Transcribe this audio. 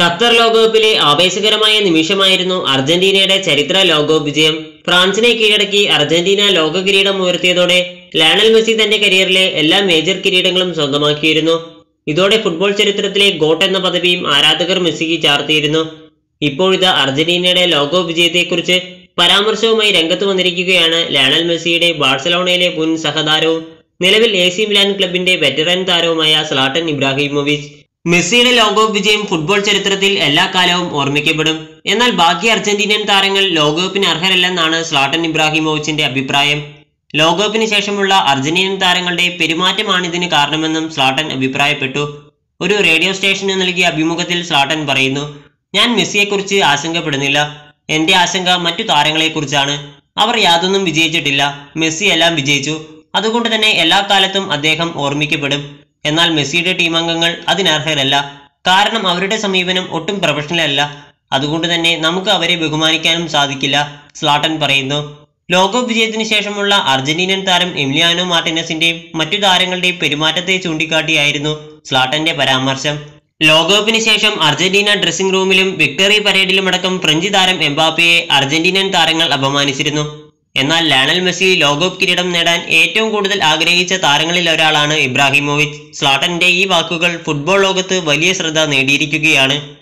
Qatar ലോകകപ്പിലെ ആവേശകരമായ നിമിഷമായിരുന്നു അർജന്റീനയുടെ ചരിത്ര ലോകകപ്പ് വിജയം ഫ്രാൻസിനെ കീഴടക്കി അർജന്റീന ലോക കിരീടം ഉയർത്തിയതോടെ ലയണൽ മെസ്സി തന്റെ കരിയറിലെ എല്ലാ മേജർ കിരീടങ്ങളും സ്വന്തമാക്കിയിരുന്നു ഇതോടെ ഫുട്ബോൾ ചരിത്രത്തിലെ ഗോട്ട് എന്ന പദവിയും ആരാധകർ മെസ്സിക്ക് ചാർത്തിയിരുന്നു ഇപ്പോഴിതാ അർജന്റീനയുടെ ലോകകപ്പ് വിജയത്തെക്കുറിച്ച് പരാമർശവുമായി രംഗത്ത് വന്നിരിക്കുകയാണ് ലയണൽ മെസ്സിയുടെ ബാഴ്സലോണയിലെ മുൻ സഹതാരവും നിലവിൽ എ സി മിലാൻ ക്ലബിന്റെ വെറ്ററൻ താരവുമായ സ്ലാട്ടൻ ഇബ്രാഹിമോവിച്ച് മെസ്സിയുടെ ലോകകപ്പ് വിജയം ഫുട്ബോൾ ചരിത്രത്തിൽ എല്ലാ കാലവും ഓർമ്മിക്കപ്പെടും എന്നാൽ ബാക്കി അർജന്റീനിയൻ താരങ്ങൾ ലോകകപ്പിന് അർഹരല്ലെന്നാണ് സ്ലാട്ടൻ ഇബ്രാഹിമോവിച്ചിന്റെ അഭിപ്രായം ലോകകപ്പിന് ശേഷമുള്ള അർജന്റീനൻ താരങ്ങളുടെ പെരുമാറ്റമാണ് ഇതിന് കാരണമെന്നും സ്ലാട്ടൻ അഭിപ്രായപ്പെട്ടു ഒരു റേഡിയോ സ്റ്റേഷന് നൽകിയ അഭിമുഖത്തിൽ സ്ലാട്ടൻ പറയുന്നു ഞാൻ മെസ്സിയെക്കുറിച്ച് ആശങ്കപ്പെടുന്നില്ല എന്റെ ആശങ്ക മറ്റു താരങ്ങളെക്കുറിച്ചാണ് അവർ യാതൊന്നും വിജയിച്ചിട്ടില്ല മെസ്സി എല്ലാം വിജയിച്ചു അതുകൊണ്ട് തന്നെ എല്ലാ കാലത്തും അദ്ദേഹം ഓർമ്മിക്കപ്പെടും എന്നാൽ മെസ്സിയുടെ ടീം അംഗങ്ങൾ അതിനർഹരല്ല കാരണം അവരുടെ സമീപനം ഒട്ടും പ്രൊഫഷണൽ അല്ല അതുകൊണ്ട് തന്നെ നമുക്ക് അവരെ ബഹുമാനിക്കാനും സാധിക്കില്ല സ്ലാട്ടൻ പറയുന്നു ലോകകപ്പ് വിജയത്തിന് ശേഷമുള്ള അർജന്റീനൻ താരം എമിലിയാനോ മാർട്ടിനസിന്റെയും മറ്റു താരങ്ങളുടെയും പെരുമാറ്റത്തെ ചൂണ്ടിക്കാട്ടിയായിരുന്നു സ്ലാട്ടന്റെ പരാമർശം ലോകകപ്പിന് ശേഷം അർജന്റീന ഡ്രസ്സിംഗ് റൂമിലും വിക്ടറി പരേഡിലുമടക്കം ഫ്രഞ്ച് താരം എംബാപ്പയെ അർജന്റീനൻ താരങ്ങൾ അപമാനിച്ചിരുന്നു എന്നാൽ ലയണൽ മെസ്സി ലോകകപ്പ് കിരീടം നേടാൻ ഏറ്റവും കൂടുതൽ ആഗ്രഹിച്ച താരങ്ങളിൽ ഒരാളാണ് ഇബ്രാഹിമോവിച്ച് സ്ലാട്ടന്റെ ഈ വാക്കുകൾ ഫുട്ബോൾ ലോകത്ത് വലിയ ശ്രദ്ധ നേടിയിരിക്കുകയാണ്